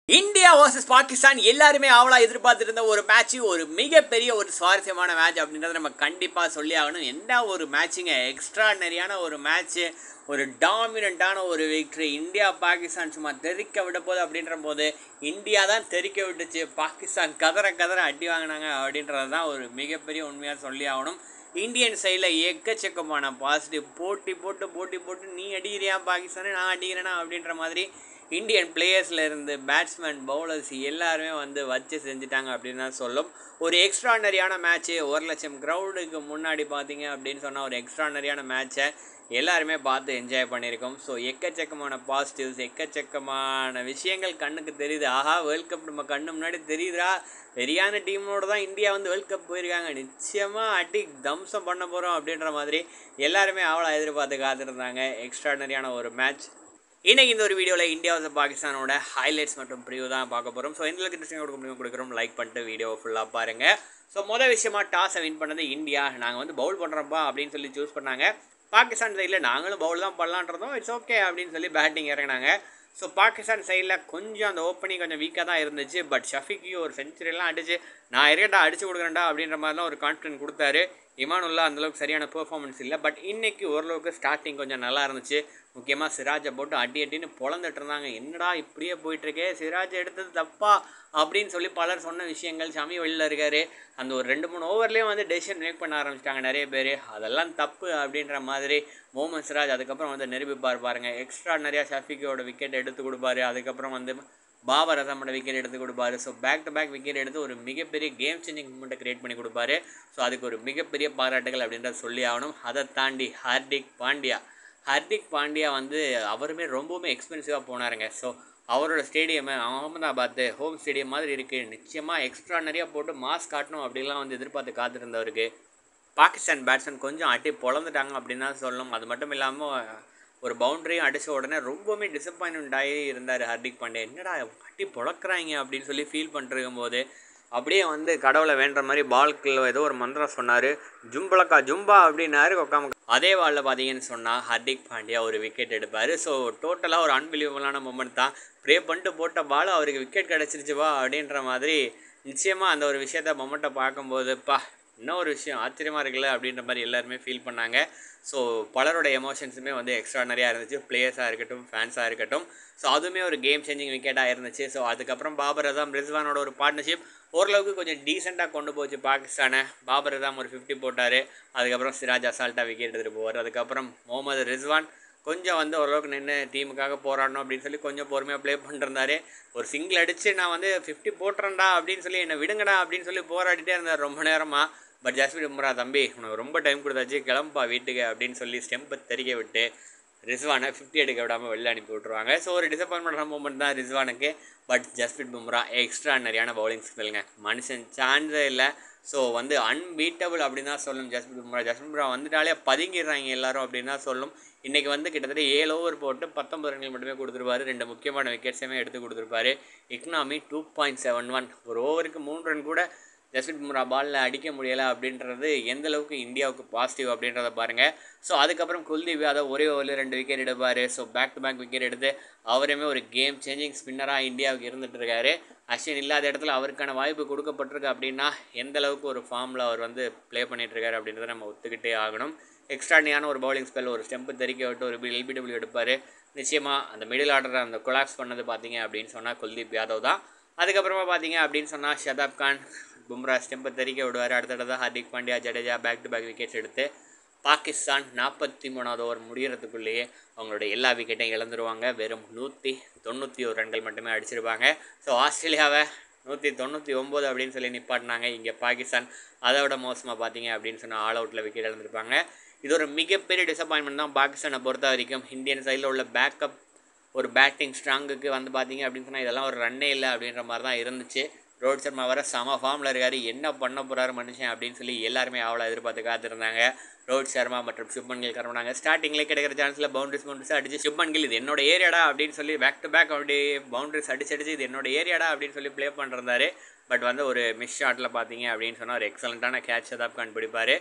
India versus Pakistan எல்லாருமே ஆவலா எதிர்பார்த்துட்டு இருந்த ஒரு மேட்ச் ஒரு மிகப்பெரிய ஒரு சுவாரஸ்யமான மேட்ச் அப்படின்றத நம்ம கண்டிப்பாக சொல்லி ஆகணும் என்ன ஒரு மேட்சுங்க எக்ஸ்ட்ராடனரியான ஒரு மேட்ச்சு ஒரு டாமினண்ட்டான ஒரு விக்ட்ரி இந்தியா பாகிஸ்தான் சும்மா தெறிக்க விட போகுது அப்படின்ற போது இந்தியா தான் தெறிக்க விட்டுச்சு பாகிஸ்தான் கதற கதற அடி வாங்கினாங்க அப்படின்றது தான் ஒரு மிகப்பெரிய உண்மையாக சொல்லி ஆகணும் இந்தியன் சைடில் எக்கச்சக்கமான பாசிட்டிவ் போட்டி போட்டு போட்டி போட்டு நீ அடிக்கிறியா பாகிஸ்தானே நான் அடிக்கிறேனா அப்படின்ற மாதிரி இந்தியன் பிளேயர்ஸில் இருந்து பேட்ஸ்மேன் பவுலர்ஸ் எல்லாருமே வந்து வச்சு செஞ்சுட்டாங்க அப்படின்னு தான் சொல்லும் ஒரு எக்ஸ்ட்ரானரியான மேட்ச்சு ஒரு லட்சம் க்ரௌடுக்கு முன்னாடி பார்த்தீங்க அப்படின்னு சொன்னால் ஒரு எக்ஸ்ட்ரானரியான மேட்ச்சை எல்லாருமே பார்த்து என்ஜாய் பண்ணியிருக்கோம் ஸோ எக்கச்சக்கமான பாசிட்டிவ்ஸ் எக்கச்சக்கமான விஷயங்கள் கண்ணுக்கு தெரியுது ஆஹா வேர்ல்ட் கப் நம்ம கண்ணு முன்னாடி தெரியுதுடா பெரியான டீமோட தான் இந்தியா வந்து வேர்ல்ட் கப் போயிருக்காங்க நிச்சயமாக அடி தம்சம் பண்ண போகிறோம் அப்படின்ற மாதிரி எல்லாருமே அவளை எதிர்பார்த்து காத்திருந்தாங்க எக்ஸ்ட்ராடனரியான ஒரு மேட்ச் இன்னைக்கு இந்த ஒரு வீடியோவில் இந்தியா வர்சஸ் பாகிஸ்தானோட ஹைலைட்ஸ் மற்றும் ப்ரிவ்யூ தான் பார்க்க போகிறோம் ஸோ எந்த அளவுக்கு இன்ட்ரெஸ்டிங் கொடுக்க முடியும் கொடுக்குறோம் லைக் பண்ணிட்டு வீடியோ ஃபுல்லாக பாருங்கள் ஸோ மொதல் விஷயமா டாஸை வின் பண்ணது இந்தியா நாங்கள் வந்து பவுல் பண்ணுறோம்ப்பா அப்படின்னு சொல்லி சூஸ் பண்ணாங்க பாகிஸ்தான் சைடில் நாங்களும் பவுல் தான் பண்ணலான்றதும் இட்ஸ் ஓகே அப்படின்னு சொல்லி பேட்டிங் இறங்கினாங்க ஸோ பாகிஸ்தான் சைடில் கொஞ்சம் அந்த ஓப்பனிங் கொஞ்சம் வீக்காக தான் இருந்துச்சு பட் ஷஃபிக்கு ஒரு செஞ்சுரியெல்லாம் அடிச்சு நான் இருக்கட்டா அடிச்சு கொடுக்குறேன்டா அப்படின்ற மாதிரிலாம் ஒரு கான்ஃபிடென்ட் கொடுத்தாரு இமானுல்லா அந்தளவுக்கு சரியான பெர்ஃபார்மன்ஸ் இல்லை பட் இன்னைக்கு ஓரளவுக்கு ஸ்டார்டிங் கொஞ்சம் நல்லா இருந்துச்சு முக்கியமாக சிராஜை போட்டு அடி அடின்னு பொழந்துட்டு இருந்தாங்க என்னடா இப்படியே போயிட்டுருக்கே சிராஜ் எடுத்தது தப்பா அப்படின்னு சொல்லி பலர் சொன்ன விஷயங்கள் சாமி வெளியில் இருக்காரு அந்த ஒரு ரெண்டு மூணு ஓவர்லேயும் வந்து டெசிஷன் மேக் பண்ண ஆரம்பிச்சிட்டாங்க நிறைய பேர் அதெல்லாம் தப்பு அப்படின்ற மாதிரி முகமது சிராஜ் அதுக்கப்புறம் வந்து நிரூபிப்பார் பாருங்க எக்ஸ்ட்ரா நிறையா ஷஃபிக்கோட விக்கெட் எடுத்து கொடுப்பாரு அதுக்கப்புறம் வந்து பாபர் அசாமோட விக்கெட் எடுத்து கொடுப்பாரு so back to back wicket எடுத்து ஒரு மிகப்பெரிய கேம் சேஞ்சிங் மூமெண்ட்டை கிரியேட் பண்ணி கொடுப்பாரு ஸோ அதுக்கு ஒரு மிகப்பெரிய பாராட்டுகள் அப்படின்றத சொல்லி ஆகணும் அதை தாண்டி ஹார்திக் பாண்டியா ஹர்திக் பாண்டியா வந்து அவருமே ரொம்பவுமே எக்ஸ்பென்சிவாக போனாருங்க ஸோ அவரோட ஸ்டேடியம் அகமதாபாத் ஹோம் ஸ்டேடியம் மாதிரி இருக்குது நிச்சயமாக எக்ஸ்ட்ரா நிறையா போட்டு மாஸ் காட்டணும் அப்படிலாம் வந்து எதிர்பார்த்து காத்திருந்தவருக்கு பாகிஸ்தான் பேட்ஸ்மேன் கொஞ்சம் அட்டி பொழந்துட்டாங்க அப்படின்னு தான் சொல்லணும் அது மட்டும் இல்லாமல் ஒரு பவுண்டரியும் அடித்த உடனே ரொம்பவுமே டிசப்பாயின்மெண்ட் ஆகி இருந்தார் ஹர்திக் பாண்டியா என்னடா அட்டி பொழக்கிறாங்க அப்படின்னு சொல்லி ஃபீல் பண்ணிருக்கும் போது அப்படியே வந்து கடவுளை வேண்டுற மாதிரி பால்கில் ஏதோ ஒரு மந்திரம் சொன்னார் ஜும்பலக்கா ஜும்பா அப்படின்னாரு உட்காம அதே வாலில் பார்த்தீங்கன்னு சொன்னால் ஹர்திக் பாண்டியா ஒரு விக்கெட் எடுப்பார் ஸோ டோட்டலாக ஒரு அன்பிலீவபிளான மூமெண்ட் தான் ப்ரே பண்ணிட்டு போட்ட பால் அவருக்கு விக்கெட் கிடச்சிருச்சுவா அப்படின்ற மாதிரி நிச்சயமாக அந்த ஒரு விஷயத்த மொமெண்ட்டை பார்க்கும்போது பா இன்னும் ஒரு விஷயம் ஆச்சரியமாக இருக்குல்ல அப்படின்ற மாதிரி எல்லாருமே ஃபீல் பண்ணாங்க ஸோ பலரோட எமோஷன்ஸுமே வந்து எக்ஸ்ட்ரானரியாக இருந்துச்சு பிளேயர்ஸாக இருக்கட்டும் ஃபேன்ஸாக இருக்கட்டும் ஸோ அதுவுமே ஒரு கேம் சேஞ்சிங் விக்கெட்டாக இருந்துச்சு ஸோ அதுக்கப்புறம் பாபர் அசாம் ரிஸ்வானோட ஒரு பார்ட்னர்ஷிப் ஓரளவுக்கு கொஞ்சம் டீசெண்டாக கொண்டு போச்சு பாகிஸ்தானை பாபர் அசாம் ஒரு ஃபிஃப்டி போட்டார் அதுக்கப்புறம் சிராஜ் அசால்ட்டாக விக்கெட் எடுத்துகிட்டு போவார் அதுக்கப்புறம் முகமது ரிஸ்வான் கொஞ்சம் வந்து ஓரளவுக்கு நின்று டீமுக்காக போராடணும் அப்படின்னு சொல்லி கொஞ்சம் பொறுமையாக ப்ளே பண்ணிருந்தாரு ஒரு சிங்கிள் அடித்து நான் வந்து ஃபிஃப்டி போட்டுறேன்டா அப்படின்னு சொல்லி என்னை விடுங்கடா அப்படின்னு சொல்லி போராடிட்டே இருந்தார் ரொம்ப நேரமாக பட் ஜஸ்பிட் பும்ரா தம்பி உனக்கு ரொம்ப டைம் கொடுத்தாச்சு கிளம்பா வீட்டுக்கு அப்படின்னு சொல்லி ஸ்டெம்பை தெரிய விட்டு ரிஸ்வானை ஃபிஃப்டி எடுக்க விடாமல் வெளில அனுப்பி விட்ருவாங்க ஸோ ஒரு டிசப்பாயின்மெண்ட் மூமெண்ட் தான் ரிஸ்வானுக்கு பட் ஜஸ்பிட் பும்ரா எக்ஸ்ட்ரா நிறையான பவுலிங் ஸ்கில்லுங்க மனுஷன் சான்ஸே இல்லை ஸோ வந்து அன்பீட்டபிள் அப்படின்னு தான் சொல்லும் ஜஸ்பிட் பும்ரா ஜஸ்பிட் பும்ரா வந்துட்டாலே பதுங்கிடுறாங்க எல்லாரும் அப்படின்னு தான் சொல்லும் இன்றைக்கி வந்து கிட்டத்தட்ட ஏழு ஓவர் போட்டு பத்தொம்பது ரன்கள் மட்டுமே கொடுத்துருப்பாரு ரெண்டு முக்கியமான விக்கெட்ஸுமே எடுத்து கொடுத்துருப்பாரு economy two point seven one ஒரு ஓவருக்கு மூணு ரன் கூட ஜஸ்பிட் பும்ரா பாலில் அடிக்க முடியலை அப்படின்றது எந்த அளவுக்கு இந்தியாவுக்கு பாசிட்டிவ் அப்படின்றத பாருங்கள் ஸோ அதுக்கப்புறம் குல்தீப் யாதவ் ஒரே ஓவரில் ரெண்டு விக்கெட் எடுப்பார் so back to back wicket எடுத்து அவருமே ஒரு கேம் சேஞ்சிங் ஸ்பின்னராக இந்தியாவுக்கு இருந்துட்டு இருக்காரு அஸ்வின் இல்லாத இடத்துல அவருக்கான வாய்ப்பு கொடுக்கப்பட்டிருக்கு அப்படின்னா எந்த அளவுக்கு ஒரு ஃபார்மில் அவர் வந்து ப்ளே பண்ணிகிட்ருக்காரு அப்படின்றத நம்ம ஒத்துக்கிட்டே ஆகணும் எக்ஸ்ட்ரானியான ஒரு பவுலிங் ஸ்பெல் ஒரு ஸ்டெம்பு தெறிக்க விட்டு ஒரு எல்பிடபிள்யூ எடுப்பார் நிச்சயமாக அந்த மிடில் ஆர்டரை அந்த கொலாப்ஸ் பண்ணது பார்த்தீங்க அப்படின்னு சொன்னால் குல்தீப் யாதவ் தான் அதுக்கப்புறமா பார்த்தீங்க அப்படின்னு சொன்னால் ஷதாப் கான் பும்ரா ஸ்டெம்பை தெறிக்க விடுவார் அடுத்தடுத்த Hardik Pandya Jadeja back to back wickets எடுத்து பாகிஸ்தான் நாற்பத்தி மூணாவது ஓவர் முடிகிறதுக்குள்ளேயே அவங்களோட எல்லா விக்கெட்டையும் இழந்துருவாங்க வெறும் நூற்றி தொண்ணூற்றி ஒரு ரன்கள் மட்டுமே அடிச்சிருப்பாங்க ஸோ ஆஸ்திரேலியாவை நூற்றி தொண்ணூற்றி ஒம்பது அப்படின்னு சொல்லி நிப்பாட்டினாங்க இங்கே பாகிஸ்தான் அதை விட மோசமாக பார்த்தீங்க அப்படின்னு சொன்னால் ஆல் அவுட்டில் விக்கெட் இழந்திருப்பாங்க இது ஒரு மிகப்பெரிய டிசப்பாயின்மெண்ட் தான் பாகிஸ்தானை பொறுத்த வரைக்கும் இந்தியன் சைடில் உள்ள பேக்கப் ஒரு பேட்டிங் ஸ்ட்ராங்குக்கு வந்து பார்த்தீங்க அப்படின்னு சொன்னால் இதெல்லாம் ஒரு ரன்னே இல்லை அப்படின்ற மாதிரி தான் இருந்துச்சு ரோஹித் சர்மா வர சம ஃபார்மில் இருக்கார் என்ன பண்ண போகிறாரு மனுஷன் அப்படின்னு சொல்லி எல்லாருமே அவ்வளோ எதிர்பார்த்து காத்திருந்தாங்க ரோஹித் சர்மா மற்றும் சுப்மன் கில் கிளம்பினாங்க ஸ்டார்டிங்லேயே கிடைக்கிற சான்ஸில் பவுண்டரிஸ் பவுண்டரிஸ் அடிச்சு சுப்மன் கில் இது என்னோட ஏரியாடா அப்படின்னு சொல்லி பேக் டு பேக் அப்படி பவுண்டரிஸ் அடிச்சு அடிச்சு இது என்னோட ஏரியாடா அப்படின்னு சொல்லி ப்ளே பண்ணிருந்தாரு பட் வந்து ஒரு மிஸ் ஷாட்டில் பார்த்தீங்க அப்படின்னு சொன்னால் ஒரு எக்ஸலண்ட்டான கேட்ச் தான் கண்டுபிடிப்பார்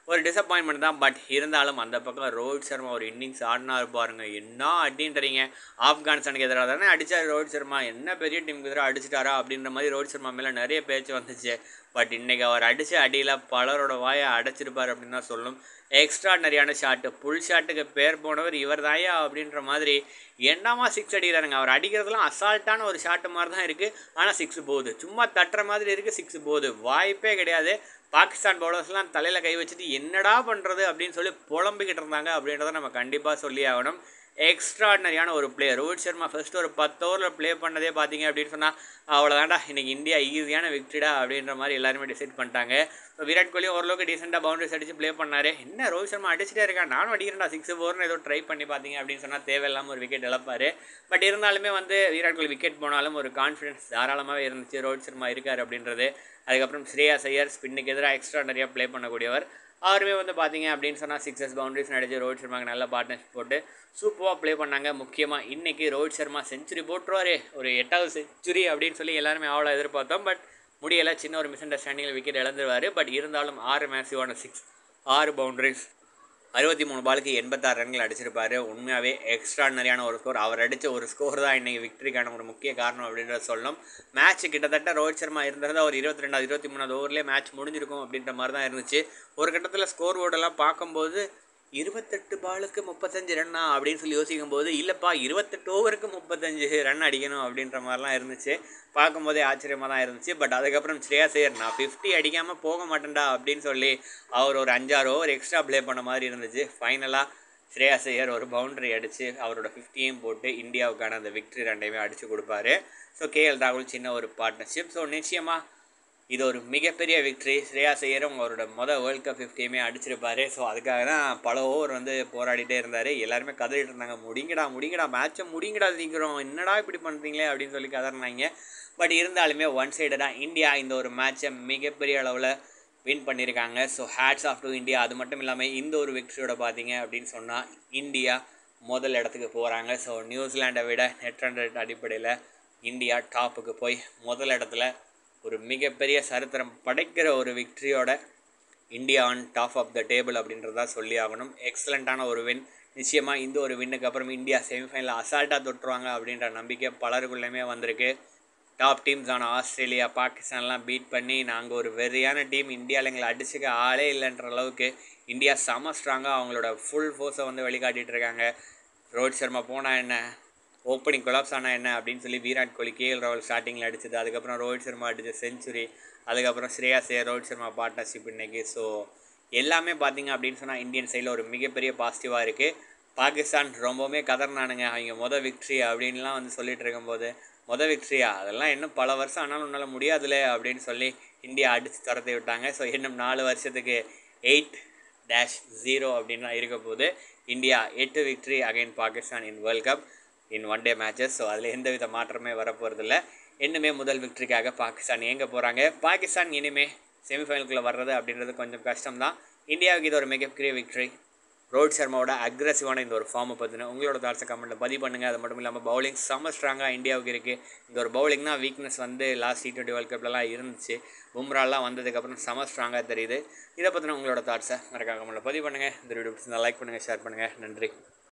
ஒரு டிசப்பாயின்மெண்ட் தான் பட் இருந்தாலும் அந்த பக்கம் ரோஹித் சர்மா ஒரு இன்னிங்ஸ் ஆடினாரு பாருங்க என்ன அடின்றீங்க ஆப்கானிஸ்தானுக்கு எதிராக தானே அடித்தார் ரோஹித் சர்மா என்ன பெரிய டீமுக்கு எதிராக அடிச்சிட்டாரா அப்படின்ற மாதிரி ரோஹித் சர்மா மேலே நிறைய பேச்சு வந்துச்சு பட் இன்றைக்கி அவர் அடித்த அடியில் பலரோட வாயை அடைச்சிருப்பார் அப்படின்னு தான் சொல்லணும் எக்ஸ்ட்ராடனரியான ஷாட்டு புல் ஷாட்டுக்கு பேர் போனவர் இவர் தாயா அப்படின்ற மாதிரி என்னமா சிக்ஸ் அடிக்கிறாருங்க அவர் அடிக்கிறதுலாம் அசால்ட்டான ஒரு ஷாட்டு மாதிரி தான் இருக்குது ஆனால் சிக்ஸ் போகுது சும்மா தட்டுற மாதிரி இருக்குது சிக்ஸ் போகுது வாய்ப்பே கிடையாது பாகிஸ்தான் பவுலர்ஸ்லாம் தலையில் கை வச்சுட்டு என்னடா பண்ணுறது அப்படின்னு சொல்லி புலம்பிக்கிட்டு இருந்தாங்க அப்படின்றத நம்ம கண்டிப்பாக சொல்லி ஆகணும் எக்ஸ்ட்ராடினரியான ஒரு பிளே ரோஹித் சர்மா ஃபர்ஸ்ட் ஒரு பத்து ஓவரில் ப்ளே பண்ணதே பார்த்தீங்க அப்படின்னு சொன்னால் அவ்வளோதான்டா இன்றைக்கி இந்தியா ஈஸியான விக்டரிடா அப்படின்ற மாதிரி எல்லாருமே டிசைட் பண்ணிட்டாங்க இப்போ விராட் கோலி ஓரளவுக்கு டீசெண்டாக பவுண்டரிஸ் அடித்து ப்ளே பண்ணார் என்ன ரோஹித் சர்மா அடிச்சுட்டே இருக்கான் நானும் அடிக்கிறேன்டா சிக்ஸ் ஃபோர்னு ஏதோ ட்ரை பண்ணி பார்த்தீங்க அப்படின்னு சொன்னால் தேவையில்லாமல் ஒரு விக்கெட் இழப்பார் பட் இருந்தாலுமே வந்து விராட் கோலி விக்கெட் போனாலும் ஒரு கான்ஃபிடன்ஸ் தாராளமாகவே இருந்துச்சு ரோஹித் சர்மா இருக்கார் அப்படின்றது அதுக்கப்புறம் ஸ்ரேயா ஐயர் ஸ்பின்னுக்கு எதிராக எக்ஸ்ட்ரா நிறையா ப்ளே பண்ணக்கூடியவர் அவருமே வந்து பார்த்தீங்க அப்படின்னு சொன்னால் சிக்ஸஸ் பவுண்டரிஸ் நடிச்சு ரோஹித் சர்மாக்கு நல்ல பார்ட்னர்ஷிப் போட்டு சூப்பராக ப்ளே பண்ணாங்க முக்கியமாக இன்றைக்கி ரோஹித் சர்மா செஞ்சுரி போட்டுருவாரு ஒரு எட்டாவது செஞ்சுரி அப்படின்னு சொல்லி எல்லாருமே அவ்வளோ எதிர்பார்த்தோம் பட் முடியலை சின்ன ஒரு மிஸ் அண்டர்ஸ்டாண்டிங்கில் விக்கெட் இழந்துருவார் பட் இருந்தாலும் ஆறு மேசிவான சிக்ஸ் ஆறு பவுண்டரிஸ் அறுபத்தி மூணு பாலுக்கு எண்பத்தாறு ரன்கள் அடிச்சிருப்பாரு உண்மையாகவே எக்ஸ்ட்ராடனரியான ஒரு ஸ்கோர் அவர் அடித்த ஒரு ஸ்கோர் தான் இன்றைக்கி விக்டரிக்கான ஒரு முக்கிய காரணம் அப்படின்றத சொல்லணும் மேட்ச் கிட்டத்தட்ட ரோஹித் சர்மா இருந்திருந்தா ஒரு இருபத்தி ரெண்டாவது இருபத்தி மூணாவது ஓவர்லேயே மேட்ச் முடிஞ்சிருக்கும் அப்படின்ற மாதிரி தான் இருந்துச்சு ஒரு கட்டத்தில் ஸ்கோர் போர்டெல்லாம் பார்க்கும்போது இருபத்தெட்டு பாலுக்கு முப்பத்தஞ்சு ரன்னா அப்படின்னு சொல்லி யோசிக்கும் போது இல்லைப்பா இருபத்தெட்டு ஓவருக்கு முப்பத்தஞ்சு ரன் அடிக்கணும் அப்படின்ற மாதிரிலாம் இருந்துச்சு பார்க்கும்போதே ஆச்சரியமாக தான் இருந்துச்சு பட் அதுக்கப்புறம் ஸ்ரேயா சேர் நான் ஃபிஃப்டி அடிக்காமல் போக மாட்டேன்டா அப்படின்னு சொல்லி அவர் ஒரு அஞ்சாறு ஓவர் எக்ஸ்ட்ரா ப்ளே பண்ண மாதிரி இருந்துச்சு ஃபைனலாக ஸ்ரேயா ஐயர் ஒரு பவுண்டரி அடித்து அவரோட ஃபிஃப்டியும் போட்டு இந்தியாவுக்கான அந்த விக்ட்ரி ரெண்டையுமே அடித்து கொடுப்பாரு ஸோ கேஎல் ராகுல் சின்ன ஒரு பார்ட்னர்ஷிப் ஸோ நிச்சயமாக இது ஒரு மிகப்பெரிய விக்ட்ரி ஸ்ரேயா ஐயரும் அவரோட மொதல் வேர்ல்ட் கப் ஃபிஃப்டியுமே அடிச்சிருப்பாரு ஸோ அதுக்காக தான் பல ஓவர் வந்து போராடிட்டே இருந்தார் எல்லாருமே கதறிட்டு இருந்தாங்க முடிங்கடா முடிங்கடா மேட்சை முடிங்கடா சீக்கிரம் என்னடா இப்படி பண்ணுறீங்களே அப்படின்னு சொல்லி கதறினாங்க பட் இருந்தாலுமே ஒன் சைடடாக இந்தியா இந்த ஒரு மேட்சை மிகப்பெரிய அளவில் வின் பண்ணியிருக்காங்க so hats off to India அது மட்டும் இல்லாமல் இந்த ஒரு விக்டரியோட பார்த்தீங்க அப்படின்னு சொன்னால் இந்தியா முதல் இடத்துக்கு போகிறாங்க ஸோ நியூசிலாண்டை விட நெட் ரன் ரேட் அடிப்படையில் இந்தியா டாப்புக்கு போய் முதல் இடத்துல ஒரு மிகப்பெரிய சரித்திரம் படைக்கிற ஒரு விக்டரியோட India on top of the table அப்படின்றதா சொல்லி ஆகணும் எக்ஸலண்ட்டான ஒரு வின் நிச்சயமாக இந்த ஒரு வின்னுக்கு அப்புறம் இந்தியா செமிஃபைனலில் அசால்ட்டாக தொட்டுருவாங்க அப்படின்ற நம்பிக்கை பலருக்குள்ளேயுமே வந்திருக்கு டாப் டீம்ஸான ஆஸ்திரேலியா பாகிஸ்தான்லாம் பீட் பண்ணி நாங்கள் ஒரு வெறியான டீம் இந்தியாவில் எங்களை அடிச்சுக்க ஆளே இல்லைன்ற அளவுக்கு இந்தியா செம ஸ்ட்ராங்காக அவங்களோட ஃபுல் ஃபோர்ஸை வந்து வெளிக்காட்டிகிட்டு இருக்காங்க ரோஹித் சர்மா போனால் என்ன ஓப்பனிங் கொலாப்ஸ் ஆனால் என்ன அப்படின்னு சொல்லி விராட் கோலி கேஎல் ராகுல் ஸ்டார்டிங்கில் அடிச்சது அதுக்கப்புறம் ரோஹித் சர்மா அடித்த செஞ்சுரி அதுக்கப்புறம் ஸ்ரேயா சேர் ரோஹித் சர்மா பார்ட்னர்ஷிப் இன்னைக்கு ஸோ எல்லாமே பார்த்தீங்க அப்படின்னு சொன்னால் இந்தியன் சைடில் ஒரு மிகப்பெரிய பாசிட்டிவாக இருக்குது பாகிஸ்தான் ரொம்பவுமே கதர்னானுங்க அவங்க மொதல் விக்ட்ரி அப்படின்லாம் வந்து சொல்லிட்டு இருக்கும்போது மொதல் விக்ட்ரியா அதெல்லாம் இன்னும் பல வருஷம் ஆனாலும் உன்னால் முடியாதுல அப்படின்னு சொல்லி இந்தியா அடித்து துரத்தி விட்டாங்க ஸோ இன்னும் நாலு வருஷத்துக்கு எயிட் டேஷ் ஜீரோ அப்படின்லாம் இருக்க போது இந்தியா எட்டு victory again Pakistan in world cup in one day matches so அதில் எந்த வித மாற்றமே வரப்போகிறதில்ல இன்னுமே முதல் விக்ட்ரிக்காக பாகிஸ்தான் எங்கே போகிறாங்க பாகிஸ்தான் இனிமே செமிஃபைனலுக்குள்ளே வர்றது அப்படின்றது கொஞ்சம் கஷ்டம்தான் இந்தியாவுக்கு இது ஒரு மிகப்பெரிய விக்ட்ரி ரோஹித் சர்மாவோட அக்ரஸிவான இந்த ஒரு ஃபார்மை பற்றின உங்களோட தாட்ஸை கமெண்ட்டில் பதிவு பண்ணுங்கள் அது மட்டும் இல்லாமல் பவுலிங் செம்ம ஸ்ட்ராங்காக இந்தியாவுக்கு இருக்குது இந்த ஒரு பவுலிங் தான் வீக்னஸ் வந்து லாஸ்ட் டி டுவெண்ட்டி வேர்ல்ட் கப்லலாம் இருந்துச்சு பும்ராலாம் வந்ததுக்கப்புறம் செம்ம ஸ்ட்ராங்காக தெரியுது இதை பற்றின உங்களோட தாட்ஸை மறக்காம கமெண்ட்டில் பதிவு பண்ணுங்கள் இந்த வீடியோ லைக் பண்ணுங்கள் ஷேர் பண்ணுங்கள் நன்றி